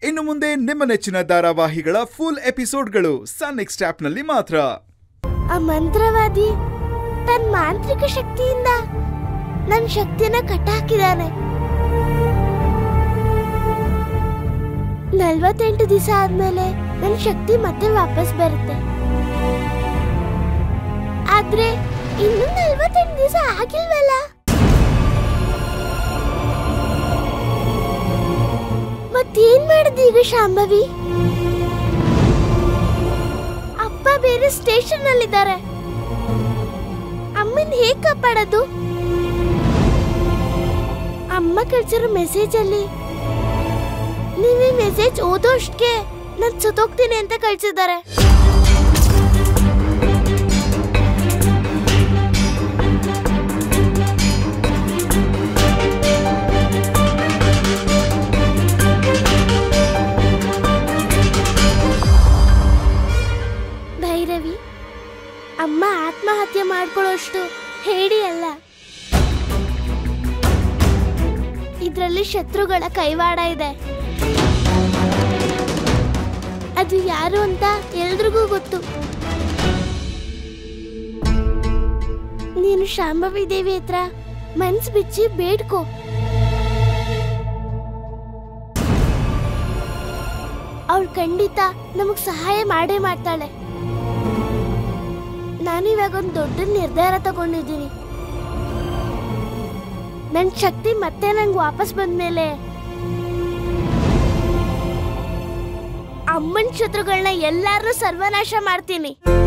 ಇನ್ನು ಮುಂದೆ ನಿಮ್ಮ ನೆಚ್ಚಿನ ಧಾರಾವಾಹಿಗಳ ಫುಲ್ ಎಪಿಸೋಡ್ಗಳು ಸನ್ ನೆಕ್ಸ್ಟ್ ಆಪ್ನಲ್ಲಿ ಮಾತ್ರ ಆ ಮಂತ್ರವಾದಿ ತನ್ನ ಮಾಂತ್ರಿಕ ಶಕ್ತಿಯಿಂದ ನನ್ನ ಶಕ್ತಿನ ಕಟ್ಟಾಕಿದಾನೆ ನಲ್ವತ್ತೆಂಟು ದಿವಸ ಆದ್ಮೇಲೆ ನನ್ನ ಶಕ್ತಿ ಮತ್ತೆ ವಾಪಸ್ ಬರುತ್ತೆ ಆದ್ರೆ ಇನ್ನು ನಲ್ವತ್ತೆಂಟು ದಿವಸ ಆಗಿಲ್ವಲ್ಲ ಮತ್ತೇನ್ ಮಾಡುದು ಈಗ ಶಾಂಭವಿ ಅಪ್ಪ ಬೇರೆ ಸ್ಟೇಷನ್ ಅಲ್ಲಿದ್ದಾರೆ ಅಮ್ಮನ್ ಹೇಗ್ ಕಾಪಾಡೋದು ಅಮ್ಮ ಕಳ್ಸಿರೋ ಮೆಸೇಜ್ ಅಲ್ಲಿ ನೀವೇ ಮೆಸೇಜ್ ಓದೋಷ್ಟಕ್ಕೆ ನಾನ್ ಸುತ್ತೋಗ್ತೀನಿ ಅಂತ ಕಳ್ಸಿದ್ದಾರೆ ಭೈರವಿ ಅಮ್ಮ ಆತ್ಮಹತ್ಯೆ ಮಾಡ್ಕೊಳ್ಳೋಷ್ಟು ಹೇಳಿ ಅಲ್ಲ ಇದ್ರಲ್ಲಿ ಶತ್ರುಗಳ ಕೈವಾಡ ಇದೆ ಅದು ಯಾರು ಅಂತ ಎಲ್ರಿಗೂ ಗೊತ್ತು ನೀನು ಶಾಂಭವಿ ದೇವಿ ಹತ್ರ ಮನ್ಸ್ ಬಿಚ್ಚಿ ಬೇಡ್ಕೋ ಅವಳು ಖಂಡಿತ ನಮಗ್ ಸಹಾಯ ಮಾಡೇ ಮಾಡ್ತಾಳೆ ನಾನಿವಾಗ ಒಂದು ದೊಡ್ಡ ನಿರ್ಧಾರ ತಗೊಂಡಿದ್ದೀನಿ ನನ್ ಶಕ್ತಿ ಮತ್ತೆ ನಂಗೆ ವಾಪಸ್ ಬಂದ್ಮೇಲೆ ಅಮ್ಮನ್ ಶತ್ರುಗಳನ್ನ ಎಲ್ಲಾರನ್ನೂ ಸರ್ವನಾಶ ಮಾಡ್ತೀನಿ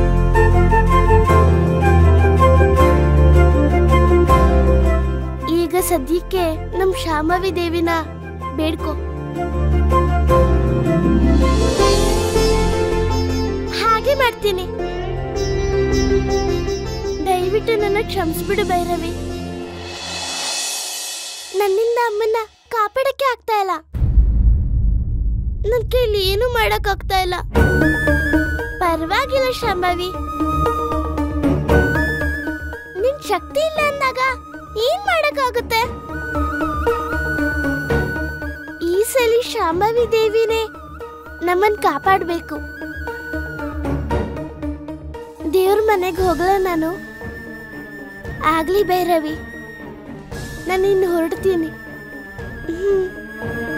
ಈಗ ಸದ್ಯಕ್ಕೆ ನಮ್ ಶಾಂಭವಿ ದೇವಿನ ಬೇಡ್ಕೋ ಹಾಗೆ ಮಾಡ್ತೀನಿ ದಯವಿಟ್ಟು ನನ್ನ ಕ್ಷಮಿಸ್ಬಿಡು ಭೈರವಿ ನನ್ನಿಂದ ಅಮ್ಮನ್ನ ಕಾಪಾಡಕ್ಕೆ ಆಗ್ತಾ ಇಲ್ಲ ನನ್ ಕೈಲಿ ಏನು ಮಾಡಕ್ ಆಗ್ತಾ ಇಲ್ಲ ಪರವಾಗಿಲ್ಲ ಶಾಂಭವಿ ನಿನ್ ಶಕ್ತಿ ಇಲ್ಲ ಅಂದಾಗ ಏನ್ ಮಾಡಕ್ಕಾಗುತ್ತೆ ಈ ಸಲ ಶಾಂಭವಿ ದೇವಿನೇ ನಮ್ಮನ್ ಕಾಪಾಡ್ಬೇಕು ದೇವ್ರ ಮನೆಗೆ ಹೋಗಲ ನಾನು ಆಗ್ಲಿ ಭೈರವಿ ನಾನು ಇನ್ನು ಹೊರಡ್ತೀನಿ ಹ್ಮ್